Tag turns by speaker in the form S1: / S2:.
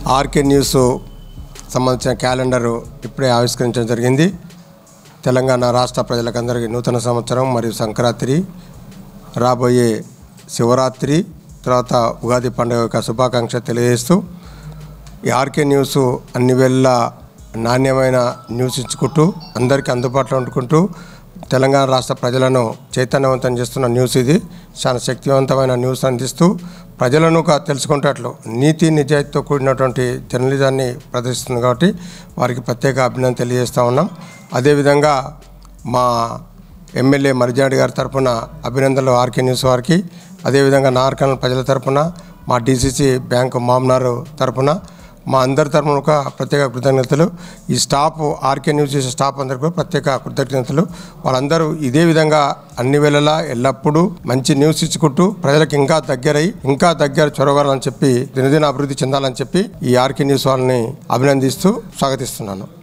S1: RK news సంబంధించిన calendar ఇప్పుడే ఆవిష్కరించడం జరిగింది తెలంగాణ రాష్ట్ర ప్రజలకందరికీ నూతన సంవత్సరం మరియు సంక్రాంతి రాబోయే శివరాత్రి తర్వాత ఉగాది పండుగ యొక్క శుభాకాంక్ష తెలియజేస్తూ ఈ ఆర్కే న్యూస్ అన్ని వేళ నాణ్యమైన న్యూస్ ఇచ్చుకుంటూ అందరికీ అందుబాటులో ఉంటుకుంటూ తెలంగాణ రాష్ట్ర ప్రజలను చైతన్యవంతం చేస్తున్న న్యూస్ ఇది చాలా శక్తివంతమైన న్యూస్ అందిస్తూ ప్రజలను కా- తెలుసుకునేటట్లు నీతి నిజాయితీతో కూడినటువంటి జర్నలిజాన్ని ప్రదర్శిస్తుంది కాబట్టి వారికి ప్రత్యేక అభినందన తెలియజేస్తూ ఉన్నాం అదేవిధంగా మా ఎమ్మెల్యే మరిజాడి గారి తరపున అభినందనలు ఆర్కే న్యూస్ వారికి అదేవిధంగా నార్కల్ ప్రజల తరపున మా డీసీసీ బ్యాంకు మామ్నారు తరపున మా అందరి తరపున ఒక ప్రత్యేక కృతజ్ఞతలు ఈ స్టాఫ్ ఆర్కే న్యూస్ చేసే స్టాఫ్ అందరికీ కూడా ప్రత్యేక కృతజ్ఞతలు వాళ్ళందరూ ఇదే విధంగా అన్ని వేళలా ఎల్లప్పుడూ మంచి న్యూస్ ఇచ్చుకుంటూ ప్రజలకు ఇంకా దగ్గరై ఇంకా దగ్గర చొరవాలని చెప్పి దినదిన అభివృద్ధి చెందాలని చెప్పి ఈ ఆర్కే న్యూస్ వాళ్ళని అభినందిస్తూ స్వాగతిస్తున్నాను